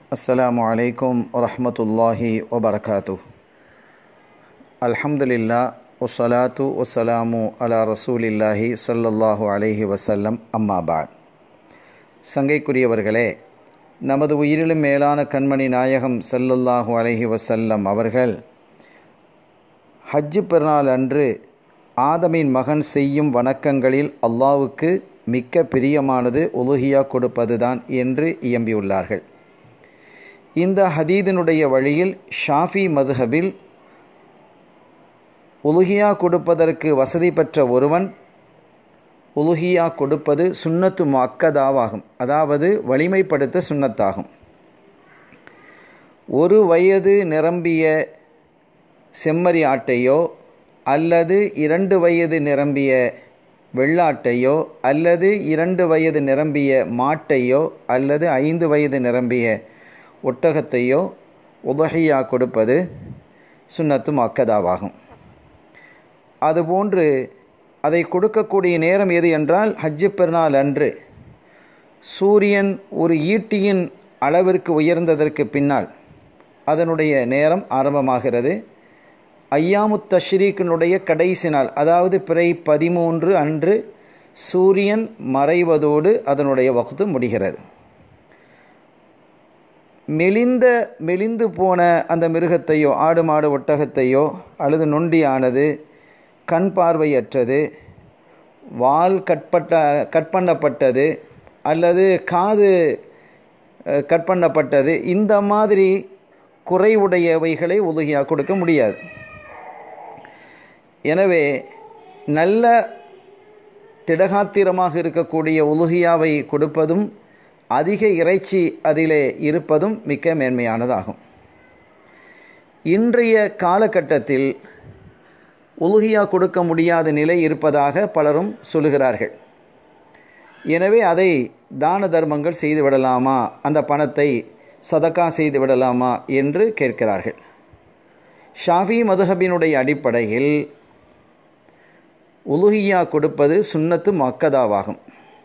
السلام عليكم ورحمة الله وبركاته الحمد لله والصلاة والسلام على رسول الله صلى الله عليه وسلم أما بعد சங்கைக்குரியவர்களே நமது உயிரிலும் மேலான கண்மணி நாயகம் ஸல்லல்லாஹு அலைஹி வசல்லம் அவர்கள் ஹஜ்ஜு பெருநாள் அன்று ஆதமின் மகன் செய்யும் வணக்கங்களில் அல்லாவுக்கு மிக்க பிரியமானது உலுகியா கொடுப்பதுதான் என்று இயம்பியுள்ளார்கள் இந்த ஹதீதினுடைய வழியில் ஷாஃபி மதுஹபில் உலுகியா கொடுப்பதற்கு வசதி பெற்ற ஒருவன் உலுகியா கொடுப்பது சுன்னத்து மக்கதாவாகும் அதாவது வலிமைப்படுத்த சுன்னத்தாகும் ஒரு வயது நிரம்பிய செம்மறி ஆட்டையோ அல்லது இரண்டு வயது நிரம்பிய வெள்ளாட்டையோ அல்லது இரண்டு வயது நிரம்பிய மாட்டையோ அல்லது ஐந்து வயது நிரம்பிய ஒட்டகத்தையோ உதகையா கொடுப்பது சுன்னத்து மக்கதாவாகும் அதுபோன்று அதை கொடுக்கக்கூடிய நேரம் எது என்றால் ஹஜ்ஜு பெருநாள் அன்று சூரியன் ஒரு ஈட்டியின் அளவிற்கு உயர்ந்ததற்கு பின்னால் அதனுடைய நேரம் ஆரம்பமாகிறது ஐயாமு தஷ்ரீக்கினுடைய கடைசி நாள் அதாவது பிறை பதிமூன்று அன்று சூரியன் மறைவதோடு அதனுடைய வகுத்து முடிகிறது மெலிந்த மெலிந்து போன அந்த மிருகத்தையோ ஆடு மாடு ஒட்டகத்தையோ அல்லது நொண்டியானது கண் பார்வையற்றது வால் கட்பட்ட கட் பண்ணப்பட்டது அல்லது காது கட் பண்ணப்பட்டது இந்த மாதிரி குறைவுடையவைகளை உதவியாக கொடுக்க முடியாது எனவே நல்ல திடகாத்திரமாக இருக்கக்கூடிய உலுகியாவை கொடுப்பதும் அதிக இறைச்சி அதிலே இருப்பதும் மிக்க மேன்மையானதாகும் இன்றைய காலகட்டத்தில் உலுகியா கொடுக்க முடியாத நிலை இருப்பதாக பலரும் சொல்லுகிறார்கள் எனவே அதை தான தர்மங்கள் செய்து விடலாமா அந்த பணத்தை சதக்கா செய்து விடலாமா என்று கேட்கிறார்கள் ஷாஃபி மதுஹபினுடைய அடிப்படையில் உலுகியா கொடுப்பது சுன்னத்து மக்கதாவாகும்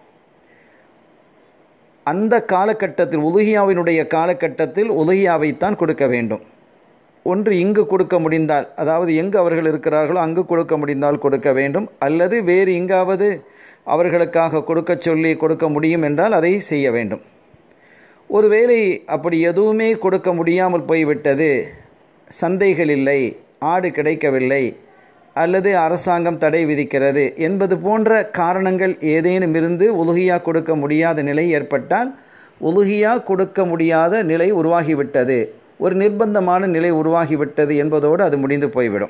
அந்த காலகட்டத்தில் உலுகியாவினுடைய காலகட்டத்தில் உலுகியாவைத்தான் கொடுக்க வேண்டும் ஒன்று இங்கு கொடுக்க முடிந்தால் அதாவது எங்கு அவர்கள் இருக்கிறார்களோ அங்கு கொடுக்க முடிந்தால் கொடுக்க வேண்டும் அல்லது வேறு எங்காவது அவர்களுக்காக கொடுக்க சொல்லி கொடுக்க முடியும் என்றால் அதை செய்ய வேண்டும் ஒருவேளை அப்படி எதுவுமே கொடுக்க முடியாமல் போய்விட்டது சந்தைகள் இல்லை ஆடு கிடைக்கவில்லை அல்லது அரசாங்கம் தடை விதிக்கிறது என்பது போன்ற காரணங்கள் ஏதேனும் இருந்து உலுகியா கொடுக்க முடியாத நிலை ஏற்பட்டால் உலுகியா கொடுக்க முடியாத நிலை உருவாகிவிட்டது ஒரு நிர்பந்தமான நிலை உருவாகிவிட்டது என்பதோடு அது முடிந்து போய்விடும்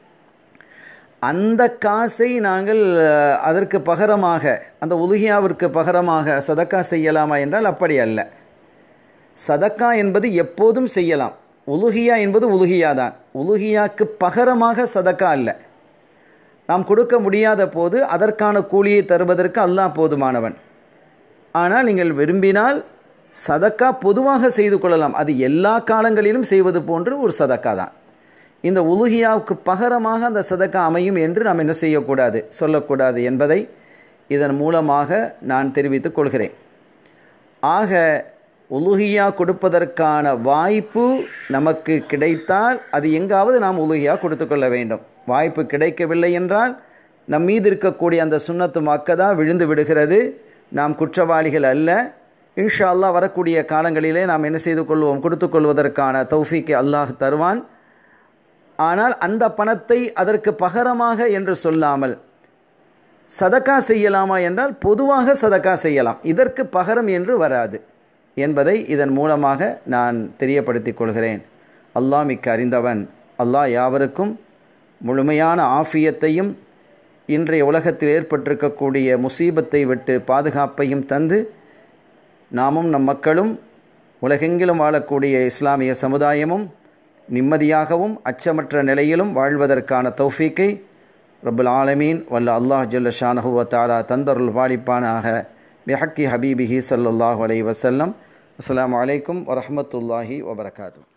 அந்த காசை நாங்கள் அதற்கு பகரமாக அந்த உலுகியாவிற்கு பகரமாக சதக்கா செய்யலாமா என்றால் அப்படி அல்ல சதக்கா என்பது எப்போதும் செய்யலாம் உலுகியா என்பது உலுகியா தான் உலுகியாக்கு பகரமாக சதக்கா அல்ல நாம் கொடுக்க முடியாத போது அதற்கான கூலியை தருவதற்கு அல்லாஹ் போதுமானவன் ஆனால் நீங்கள் விரும்பினால் சதக்கா பொதுவாக செய்து கொள்ளலாம் அது எல்லா காலங்களிலும் செய்வது போன்று ஒரு சதக்கா தான் இந்த உலுகியாவுக்கு பகரமாக அந்த சதக்கா அமையும் என்று நாம் என்ன செய்யக்கூடாது சொல்லக்கூடாது என்பதை இதன் மூலமாக நான் தெரிவித்துக் கொள்கிறேன் ஆக உலுகியா கொடுப்பதற்கான வாய்ப்பு நமக்கு கிடைத்தால் அது எங்காவது நாம் உலுகியா கொடுத்து கொள்ள வேண்டும் வாய்ப்பு கிடைக்கவில்லை என்றால் நம் மீது இருக்கக்கூடிய அந்த சுண்ணத்து மக்கதா விழுந்து விடுகிறது நாம் குற்றவாளிகள் அல்ல இன்ஷா அல்லா வரக்கூடிய காலங்களிலே நாம் என்ன செய்து கொள்வோம் கொடுத்து கொள்வதற்கான தௌஃபிக்கு அல்லாஹ் தருவான் ஆனால் அந்த பணத்தை அதற்கு பகரமாக என்று சொல்லாமல் சதக்கா செய்யலாமா என்றால் பொதுவாக சதக்கா செய்யலாம் இதற்கு பகரம் என்று வராது என்பதை இதன் மூலமாக நான் தெரியப்படுத்திக் கொள்கிறேன் அல்லாஹ் மிக்க அறிந்தவன் அல்லாஹ் யாவருக்கும் முழுமையான ஆஃபியத்தையும் இன்றைய உலகத்தில் ஏற்பட்டிருக்கக்கூடிய முசீபத்தை விட்டு பாதுகாப்பையும் தந்து நாமும் நம் மக்களும் உலகெங்கிலும் வாழக்கூடிய இஸ்லாமிய சமுதாயமும் நிம்மதியாகவும் அச்சமற்ற நிலையிலும் வாழ்வதற்கான தௌஃபீக்கை ரபுல் ஆலமீன் வல்ல அல்லாஹ் ஜல்ல ஷானஹுவ தாலா தந்தருள் வாலிப்பானாக பிஹக்கி ஹபீபிஹி சல்லாஹூ அலை வசல்லம் அஸ்லாம் வலைக்கம் வரமத்துல்லாஹி வபரகாத்தூ